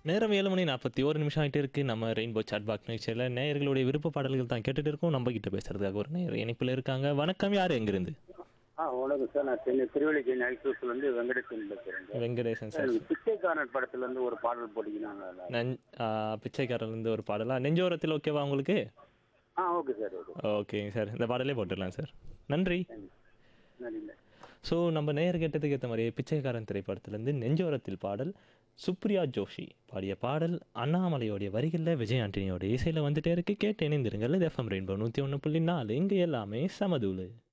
நேரம் ஏழு மணி நாற்பத்தி ஒரு நிமிஷம் ஆகிட்டே இருக்கு நம்ம ரெயின்போ சாட் பாக் நிகழ்ச்சியில் நேயர்களுடைய விருப்ப பாடல்கள் தான் கேட்டுட்டு இருக்கோம் நம்ம கிட்ட பேசுறதுக்காக ஒரு நேயர் இணைப்பில் இருக்காங்க வணக்கம் யார் எங்கிருந்து ஆ வணக்கம் சார் நான் சென்னை திருவள்ளிக்கை நைசூஸ்லேருந்து வெங்கடேசன் பேசுகிறேன் சார் வெங்கடேசன் சார் எனக்கு பிச்சைக்காரன் படத்துலேருந்து ஒரு பாடல் போட்டிங்கன்னா நன் பிச்சைக்காரர்லேருந்து ஒரு பாடலா நெஞ்சோரத்தில் ஓகேவா உங்களுக்கு ஆ ஓகே சார் ஓகே ஓகேங்க சார் இந்த பாடலே போட்டுடலாம் சார் நன்றி நன்றி ஸோ நம்ம நேயர் கேட்டதுக்கு ஏற்ற மாதிரி பிச்சைக்காரன் திரைப்படத்திலேருந்து நெஞ்சோரத்தில் பாடல் சுப்ரியா ஜோஷி பாடிய பாடல் அண்ணாமலையோடைய வரிகளில் விஜய் ஆண்டனியோட இசையில் வந்துட்டே இருக்கு கேட்டு இணைந்திருங்கள் இது எஃப்எம் ரெயின்போ நூற்றி ஒன்று புள்ளி நாலு இங்கே எல்லாமே சமதூளு